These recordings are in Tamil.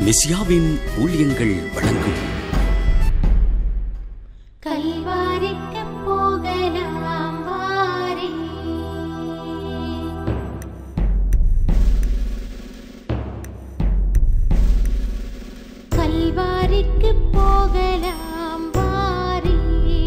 மெசியாவின் ஊழியங்கள் வழங்கும் கல்வாரிக்கு போகலாம் வாரே கல்வாரிக்கு போகலாம் வாரே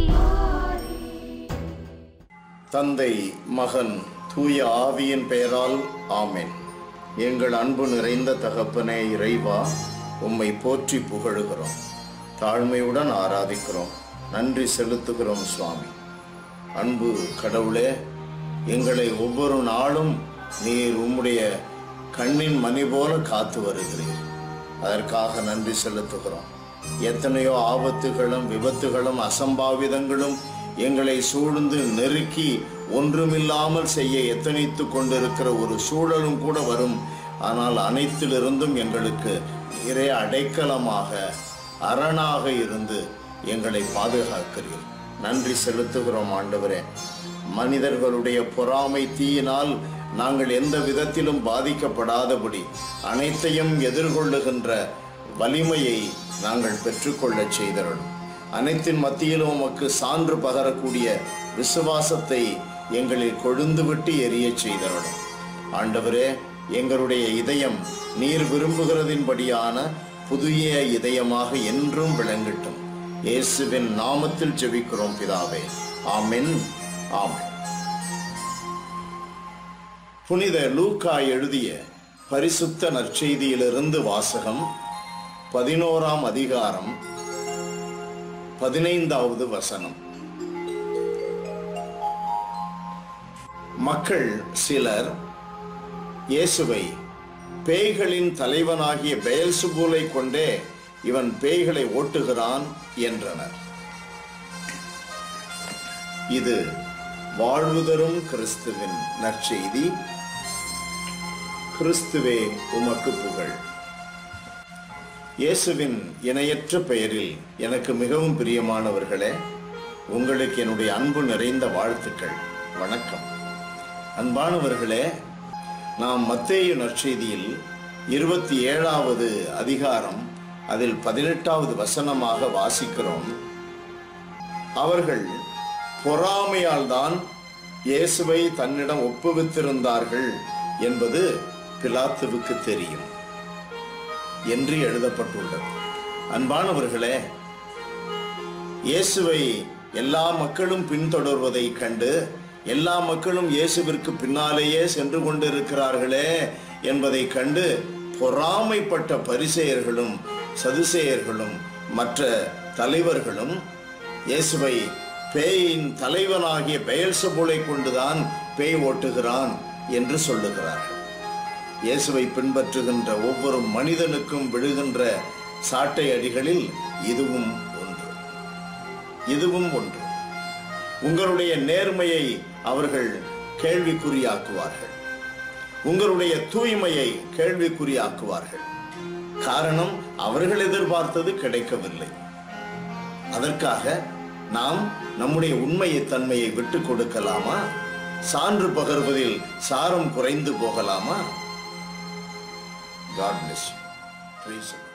தந்தை மகன் தூய ஆவியின் பெயரால் ஆமென் எங்கள் அன்பு நிறைந்த தகப்பனே இறைவா உம்மை போற்றி புகழுகிறோம் தாழ்மையுடன் ஆராதிக்கிறோம் நன்றி செலுத்துகிறோம் சுவாமி அன்பு கடவுளே எங்களை ஒவ்வொரு நாளும் நீர் உம்முடைய கண்ணின் மணி போல காத்து வருகிறீர் அதற்காக நன்றி செலுத்துகிறோம் எத்தனையோ ஆபத்துகளும் விபத்துகளும் அசம்பாவிதங்களும் எங்களை சூழ்ந்து நெருக்கி ஒன்றுமில்லாமல் செய்ய எத்தனைத்து கொண்டிருக்கிற ஒரு சூழலும் கூட வரும் ஆனால் அனைத்திலிருந்தும் எங்களுக்கு நீரே அடைக்கலமாக அரணாக இருந்து எங்களை பாதுகாக்கிறீர் நன்றி செலுத்துகிறோம் ஆண்டவரே மனிதர்களுடைய பொறாமை தீயினால் நாங்கள் எந்த விதத்திலும் பாதிக்கப்படாதபடி அனைத்தையும் எதிர்கொள்ளுகின்ற வலிமையை நாங்கள் பெற்றுக்கொள்ளச் செய்தருளும் அனைத்தின் மத்தியிலும் உமக்கு சான்று பகரக்கூடிய விசுவாசத்தை எங்களில் கொழுந்துவிட்டு எரியச் செய்தருளும் ஆண்டவரே எங்களுடைய இதயம் நீர் விரும்புகிறதின்படியான புதிய இதயமாக என்றும் விளங்கட்டும் இயேசுவின் நாமத்தில் ஜெபிக்கிறோம் பிதாவே ஆமென் ஆமென் புனித லூக்கா எழுதிய பரிசுத்த நற்செய்தியிலிருந்து வாசகம் பதினோராம் அதிகாரம் பதினைந்தாவது வசனம் மக்கள் சிலர் இயேசுவை பேய்களின் தலைவனாகிய பெயல்சுபூலை கொண்டே இவன் பேய்களை ஓட்டுகிறான் என்றனர் இது வாழ்வு தரும் கிறிஸ்துவின் நற்செய்தி கிறிஸ்துவே உமக்கு புகழ் இயேசுவின் இணையற்ற பெயரில் எனக்கு மிகவும் பிரியமானவர்களே உங்களுக்கு என்னுடைய அன்பு நிறைந்த வாழ்த்துக்கள் வணக்கம் அன்பானவர்களே நாம் மத்தேயு நற்செய்தியில் இருபத்தி ஏழாவது அதிகாரம் அதில் பதினெட்டாவது வசனமாக வாசிக்கிறோம் அவர்கள் பொறாமையால் தான் இயேசுவை தன்னிடம் ஒப்புவித்திருந்தார்கள் என்பது பிலாத்துவுக்கு தெரியும் என்று எழுதப்பட்டுள்ளது அன்பானவர்களே இயேசுவை எல்லா மக்களும் பின்தொடர்வதை கண்டு எல்லா மக்களும் இயேசுவிற்கு பின்னாலேயே சென்று கொண்டிருக்கிறார்களே என்பதை கண்டு பொறாமைப்பட்ட பரிசெயர்களும் சதுசேயர்களும் மற்ற தலைவர்களும் இயேசுவை பேயின் தலைவனாகிய பெயல்சபூலை கொண்டுதான் பேய் ஓட்டுகிறான் என்று சொல்லுகிறார்கள் இயேசுவை பின்பற்றுகின்ற ஒவ்வொரு மனிதனுக்கும் விழுகின்ற சாட்டை அடிகளில் இதுவும் ஒன்று இதுவும் ஒன்று உங்களுடைய நேர்மையை அவர்கள் கேள்விக்குறியாக்குவார்கள் உங்களுடைய தூய்மையை கேள்விக்குறியாக்குவார்கள் காரணம் அவர்கள் எதிர்பார்த்தது கிடைக்கவில்லை அதற்காக நாம் நம்முடைய உண்மையை தன்மையை விட்டு கொடுக்கலாமா சான்று பகர்வதில் சாரம் குறைந்து போகலாமா God bless you. Praise the Lord.